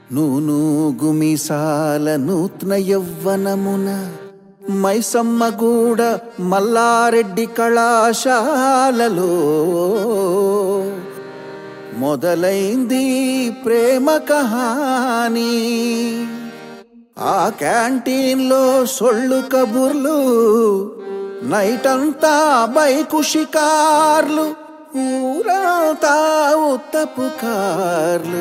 నూనూగు మీసాల నూత్న యవ్వనమున మైసమ్మగూడ మల్లారెడ్డి కళాశాలలో మొదలైంది ప్రేమ కహానీ ఆ క్యాంటీన్లో సొళ్ళు కబుర్లు నైట్ అంతా బైకు షికార్లు ఊరంతా ఉత్తపు కార్లు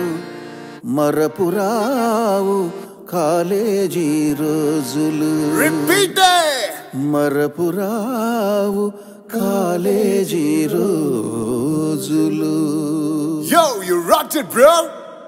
మరపురావు కాలేజీ రోజులు Repeat it! మరపురావు కాలేజీ రోజులు Yo, you rocked it, bro!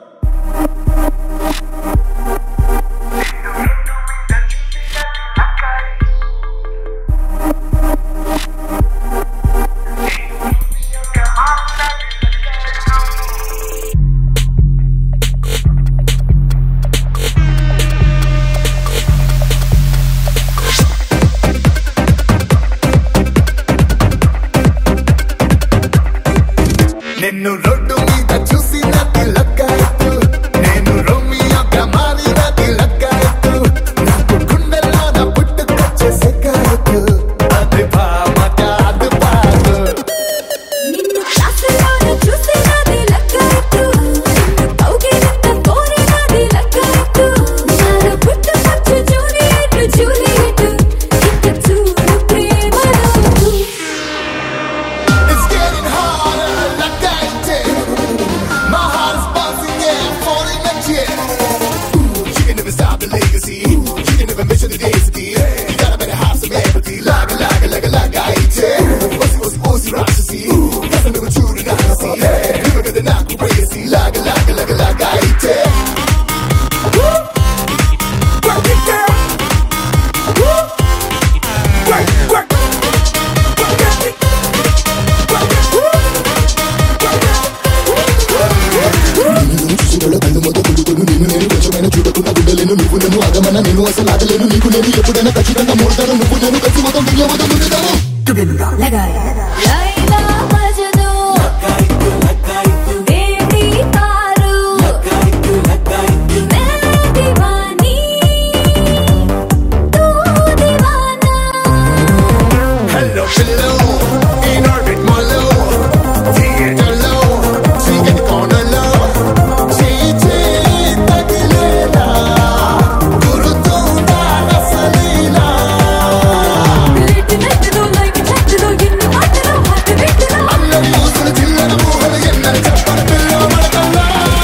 నిన్ను రోడ్డు మీద చూసినది లక్కాయత్తు నేను రోమియోగా మారినది లక్కాయత్తు నాకు గుండెల్లోన పుట్టుకొచ్చే సెక్కాయత్తు అది భామ కాదు పాదు నిన్ను క్లాసులోన చూసినది లెక్కైతు నిన్ను కౌగిలింత కోరినది లెక్కైతు నాలో పుట్టుకొచ్చు జూలియట్ జూలియట్ ఇక చూడు ప్రేమలో It's getting harder లక్కాయతే My heart is bouncing yeah I'm falling legit Ooh, you can never stop the legacy You can never measure the density You gotta better have some empathy Laga laga laga laga ite What's it what's it what's it రాక్షసి Kasa నువ్వు చూడు నాకసి నువ్వు కదా నాకు ప్రేయసి Laga laga laga laga ite Work it girl Woo! Work, work Work it చూసినోళ్ళ కళ్ళు మొత్తం కుళ్ళుకొని నేను నేను కొంచెమైనా చూడకుండా ఉండలేను నువ్వు నేను అగమన నేను అసలు ఆగలేను నీకు నేను ఎప్పుడైనా ఖచ్చితంగా మూడతాను నువ్వు నేను కలిసి మొత్తం దునియా మొత్తం ముందుతాను లైలా మజ్ను బేబీ తారు मैं दीवानी तू दीवाना Hello, hello, in orbit, my low. Theater low, sing in the corner low. చేయి తగిలేలా, గురుతుందా రసలీలా. లేట్ నెట్టులో లైట్ చెట్టులో ఎన్ని మాటలు హార్ట్ బీట్లో అల్లరి ఊసులు, చిల్లర ఊహలు, ఎన్నరి చెప్పని పిల్లో మడకల్లా.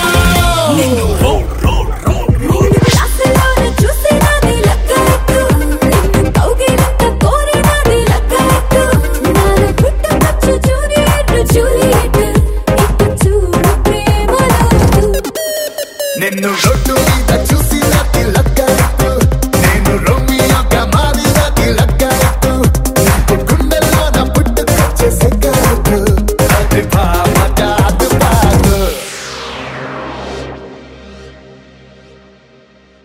క్లాసులోన చూసినది లెక్కైతు నిన్ను కౌగిలింత కోరినది లెక్కైతు నాలో పుట్టుకొచ్చు జూలియట్ జూలియట్ ఇక చూడు ప్రేమలో నిన్ను రొట్టు మీద చూసిన